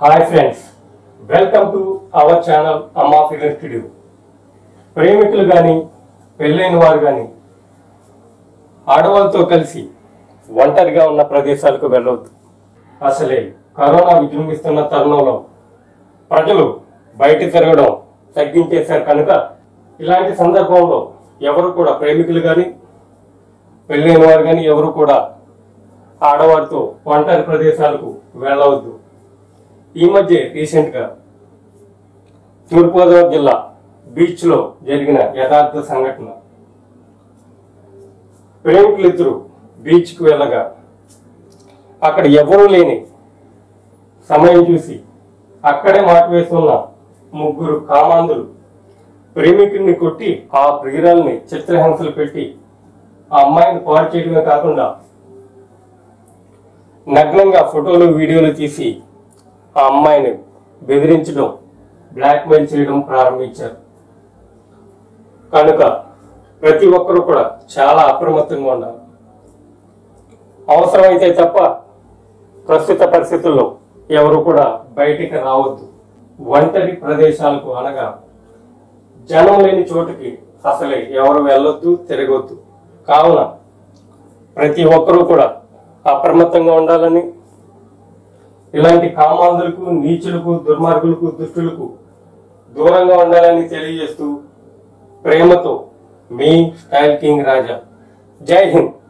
hi friends welcome to our channel అమ్మా film studio ప్రేమికులు కానీ పెళ్ళైన వారు కానీ ఆడవాళ్ళతో కలిసి ఒంటరిగా ఉన్న ప్రదేశాలకు వెళ్ళవద్దు అసలే కరోనా విజృంభిస్తున్న తరుణంలో ప్రజలు బయట తిరగడం తగ్గించేశారు కనుక ఇలాంటి సందర్భంలో ఎవరు కూడా ప్రేమికులు కానీ పెళ్ళైన వారు కానీ ఎవరు కూడా ఆడవారితో ఒంటరి ప్రదేశాలకు వెళ్ళవద్దు ఈ మధ్య రీసెంట్ గా తూర్పుగోదావరి జిల్లా బీచ్ లో జరిగిన యథార్థ సంఘటన ప్రేమికులిద్దరూ బీచ్ కు వెళ్ళగా అక్కడ ఎవరూ లేని సమయం చూసి అక్కడే మాట వేస్తున్న ముగ్గురు కామాంధులు ప్రేమికుడిని కొట్టి ఆ ప్రియురాల్ని చిత్రహింసలు పెట్టి ఆ అమ్మాయిని పాడు చేయడమే కాకుండా నగ్నంగా ఫోటోలు వీడియోలు తీసి ఆ అమ్మాయిని బెదిరించడం బ్లాక్మెయిల్ చేయడం ప్రారంభించారు కనుక ప్రతి ఒక్కరూ కూడా చాలా అప్రమత్తంగా ఉండాలి అవసరమైతే తప్ప ప్రస్తుత పరిస్థితుల్లో ఎవరు కూడా బయటికి రావద్దు ఒంటరి ప్రదేశాలకు అనగా జనం లేని చోటుకి అసలే ఎవరు వెళ్ళొద్దు తిరగొద్దు కావున ప్రతి ఒక్కరూ కూడా అప్రమత్తంగా ఉండాలని ఇలాంటి కామాంధులకు నీచులకు దుర్మార్గులకు దుష్టులకు దూరంగా ఉండాలని తెలియజేస్తూ ప్రేమతో మీ స్టైల్ కింగ్ రాజా జై హింద్